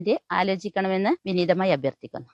ആലോചിക്കണമെന്ന് വിനീതമായി അഭ്യർത്ഥിക്കുന്നു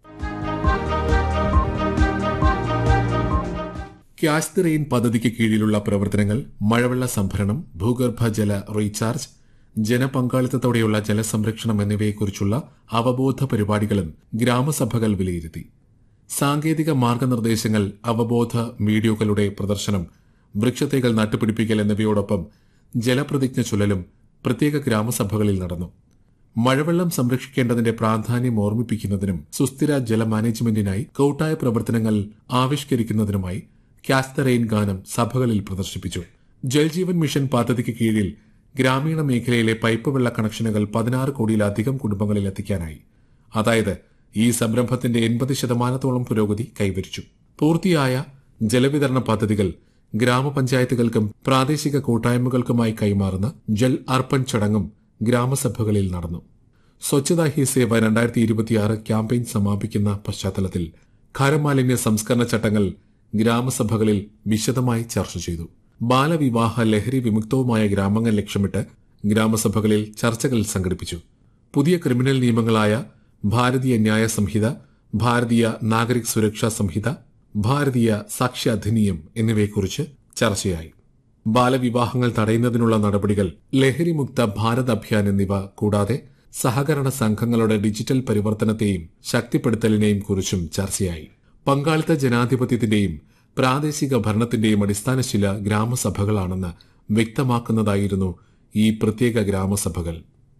catch the rain പദ്ധതിക്ക് കീഴിലുള്ള പ്രവർത്തനങ്ങൾ മഴവെള്ള സംഭരണം ഭൂഗർഭ ജല റീചാർജ് ജനപങ്കാളിത്തത്തോടെയുള്ള ജലസംരക്ഷണം എന്നിവയെക്കുറിച്ചുള്ള അവബോധ പരിപാടികളും ഗ്രാമസഭകൾ വിലയിരുത്തി സാങ്കേതിക മാർഗനിർദ്ദേശങ്ങൾ അവബോധ വീഡിയോകളുടെ പ്രദർശനം വൃക്ഷത്തൈകൾ നട്ടുപിടിപ്പിക്കൽ എന്നിവയോടൊപ്പം ജലപ്രതിജ്ഞ ചൊല്ലലും പ്രത്യേക ഗ്രാമസഭകളിൽ നടന്നു മഴവെള്ളം സംരക്ഷിക്കേണ്ടതിന്റെ പ്രാധാന്യം ഓർമ്മിപ്പിക്കുന്നതിനും സുസ്ഥിര ജല മാനേജ്മെന്റിനായി കൂട്ടായ പ്രവർത്തനങ്ങൾ ആവിഷ്കരിക്കുന്നതിനുമായി ക്യാച്ച് ദ റെയിൻ ഗാനം സഭകളിൽ പ്രദർശിപ്പിച്ചു ജൽജീവൻ മിഷൻ പദ്ധതിക്ക് കീഴിൽ ഗ്രാമീണ മേഖലയിലെ പൈപ്പ് വെള്ള കണക്ഷനുകൾ പതിനാറ് കോടിയിലധികം കുടുംബങ്ങളിൽ എത്തിക്കാനായി അതായത് ഈ സംരംഭത്തിന്റെ എൺപത് ശതമാനത്തോളം പുരോഗതി കൈവരിച്ചു പൂർത്തിയായ ജലവിതരണ പദ്ധതികൾ ഗ്രാമപഞ്ചായത്തുകൾക്കും പ്രാദേശിക കൂട്ടായ്മകൾക്കുമായി കൈമാറുന്ന ജൽ അർപ്പൺ ചടങ്ങും ഗ്രാമസഭകളിൽ നടന്നു സ്വച്ഛതാ ഹി സേവ രണ്ടായിരത്തി ഇരുപത്തിയാറ് ക്യാമ്പയിൻ സമാപിക്കുന്ന പശ്ചാത്തലത്തിൽ ഖരമാലിന്യ സംസ്കരണ ചട്ടങ്ങൾ ഗ്രാമസഭകളിൽ വിശദമായി ചർച്ച ചെയ്തു ബാലവിവാഹ ലഹരി വിമുക്തവുമായ ഗ്രാമങ്ങൾ ലക്ഷ്യമിട്ട് ഗ്രാമസഭകളിൽ ചർച്ചകൾ സംഘടിപ്പിച്ചു പുതിയ ക്രിമിനൽ നിയമങ്ങളായ ഭാരതീയ ന്യായ സംഹിത ഭാരതീയ നാഗരിക് സുരക്ഷാ സംഹിത ഭാരതീയ സാക്ഷ്യ അധിനിയം എന്നിവയെക്കുറിച്ച് ചർച്ചയായി ബാലവിവാഹങ്ങൾ തടയുന്നതിനുള്ള നടപടികൾ ലഹരിമുക്ത ഭാരത് അഭിയാൻ എന്നിവ കൂടാതെ സഹകരണ സംഘങ്ങളുടെ ഡിജിറ്റൽ പരിവർത്തനത്തെയും ശക്തിപ്പെടുത്തലിനെയും കുറിച്ചും ചർച്ചയായി പങ്കാളിത്ത ജനാധിപത്യത്തിന്റെയും പ്രാദേശിക ഭരണത്തിന്റെയും അടിസ്ഥാനശില ഗ്രാമസഭകളാണെന്ന് വ്യക്തമാക്കുന്നതായിരുന്നു ഈ പ്രത്യേക ഗ്രാമസഭകൾ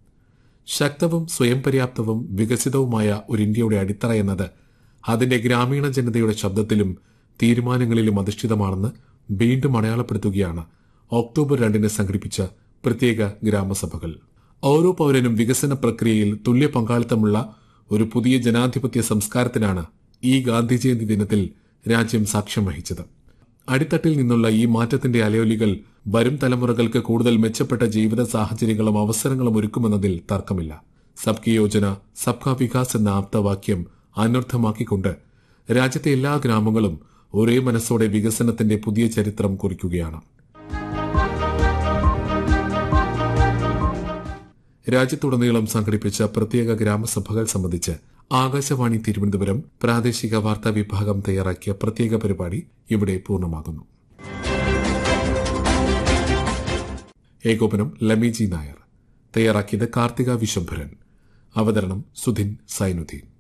ശക്തവും സ്വയം പര്യാപ്തവും വികസിതവുമായ ഒരു ഇന്ത്യയുടെ അടിത്തറ എന്നത് അതിന്റെ ഗ്രാമീണ ജനതയുടെ ശബ്ദത്തിലും തീരുമാനങ്ങളിലും അധിഷ്ഠിതമാണെന്ന് വീണ്ടും അടയാളപ്പെടുത്തുകയാണ് ഒക്ടോബർ രണ്ടിന് സംഘടിപ്പിച്ച പ്രത്യേക ഗ്രാമസഭകൾ ഓരോ പൌരനും വികസന പ്രക്രിയയിൽ തുല്യ പങ്കാളിത്തമുള്ള ഒരു പുതിയ ജനാധിപത്യ സംസ്കാരത്തിനാണ് ഈ ഗാന്ധി ജയന്തി ദിനത്തിൽ രാജ്യം സാക്ഷ്യം വഹിച്ചത് അടിത്തട്ടിൽ നിന്നുള്ള ഈ മാറ്റത്തിന്റെ അലയൊലികൾ വരും തലമുറകൾക്ക് കൂടുതൽ മെച്ചപ്പെട്ട ജീവിത സാഹചര്യങ്ങളും അവസരങ്ങളും ഒരുക്കുമെന്നതിൽ തർക്കമില്ല സബ്കി യോജന സബ്കാ വികാസ് എന്ന ആപ്തവാക്യം അനർത്ഥമാക്കിക്കൊണ്ട് രാജ്യത്തെ എല്ലാ ഗ്രാമങ്ങളും ഒരേ മനസ്സോടെ വികസനത്തിന്റെ പുതിയ ചരിത്രം കുറിക്കുകയാണ് രാജ്യത്തുടനീളം സംഘടിപ്പിച്ച പ്രത്യേക ഗ്രാമസഭകൾ സംബന്ധിച്ച് ആകാശവാണി തിരുവനന്തപുരം പ്രാദേശിക വാർത്താ വിഭാഗം തയ്യാറാക്കിയ പ്രത്യേക പരിപാടി ഇവിടെ പൂർണ്ണമാകുന്നു ഏകോപനം ലമീജി നായർ തയ്യാറാക്കിയത് കാർത്തിക വിശ്വംഭരൻ അവതരണം സുധിൻ സൈനുദ്ദീൻ